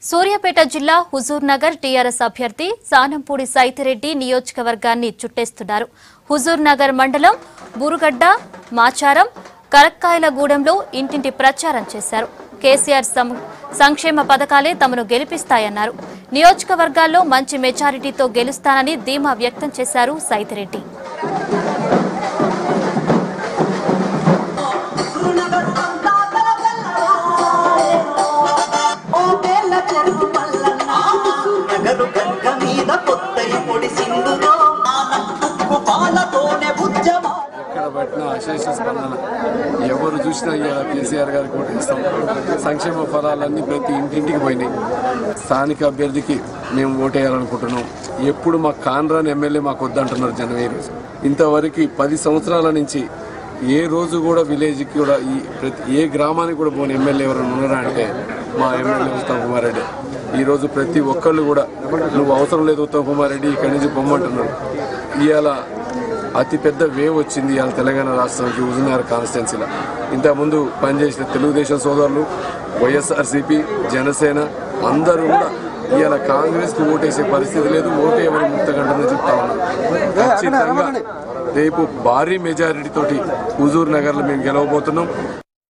సూర్యాపేట జిల్లా హుజూర్ నగర్ టీఆర్ఎస్ అభ్యర్థి సానంపూడి సైతిరెడ్డి నియోజకవర్గాన్ని చుట్టేస్తున్నారు హుజూర్ నగర్ మండలం బురుగడ్డ మాచారం కరక్కాయలగూడెంలో ఇంటింటి ప్రచారం చేశారు కేసీఆర్ సం- సంక్షేమ పథకాలే తమను గెలిపిస్తాయన్నారు నియోజకవర్గాల్లో మంచి మెజారిటీతో గెలుస్తానని ధీమా వ్యక్తం చేశారు సైతిరెడ్డి నగరు గంగ మీద కొత్తై పొడిసిందులో ఆనందుకు పాలతోనే ఉద్యమా ఎక్కడ పట్టినా అశేష స్పందన ఎవరు చూసినా ఇవాళ కేసీఆర్ గారికి ఓటేస్తాం సంక్షేమ ఫలాలన్నీ ప్రతి ఇంటింటికి పోయినాయి స్థానిక అభ్యర్థికి మేము ఓటేయాలనుకుంటున్నాం ఎప్పుడు మా కాన్రాన్ ఎమ్మెల్యే మాకు వద్దంటున్నారు జనం ఈ రోజు ఇంతవరకు పది సంవత్సరాల నుంచి ఏ రోజు కూడా విలేజ్కి కూడా ఈ ప్రతి ఏ గ్రామానికి కూడా పోని ఎమ్మెల్యే ఎవరైనా ఉన్నారా అంటే మా ఎమ్మెల్యే ఉత్తమ్ కుమార్ రెడ్డి ఈ రోజు ప్రతి ఒక్కళ్ళు కూడా నువ్వు అవసరం లేదు ఉత్తమ్ కుమార్ రెడ్డి ఇక్కడి నుంచి పొమ్మంటున్నారు ఇవాళ అతి పెద్ద వేవ్ వచ్చింది ఇవాళ తెలంగాణ రాష్ట్రానికి హుజునగర్ కాన్స్టిట్యున్సీలో ఇంతకుముందు పనిచేసిన తెలుగుదేశం సోదరులు వైఎస్ఆర్సీపీ జనసేన అందరూ కూడా ఇవాళ కాంగ్రెస్ కు ఓటేసే పరిస్థితి లేదు ఓటే ఎవరు ముక్తగంటని చెప్తా ఉన్నాం ఖచ్చితంగా రేపు భారీ మెజారిటీ తోటి హుజూర్ నగర్ లో మేము గెలవబోతున్నాం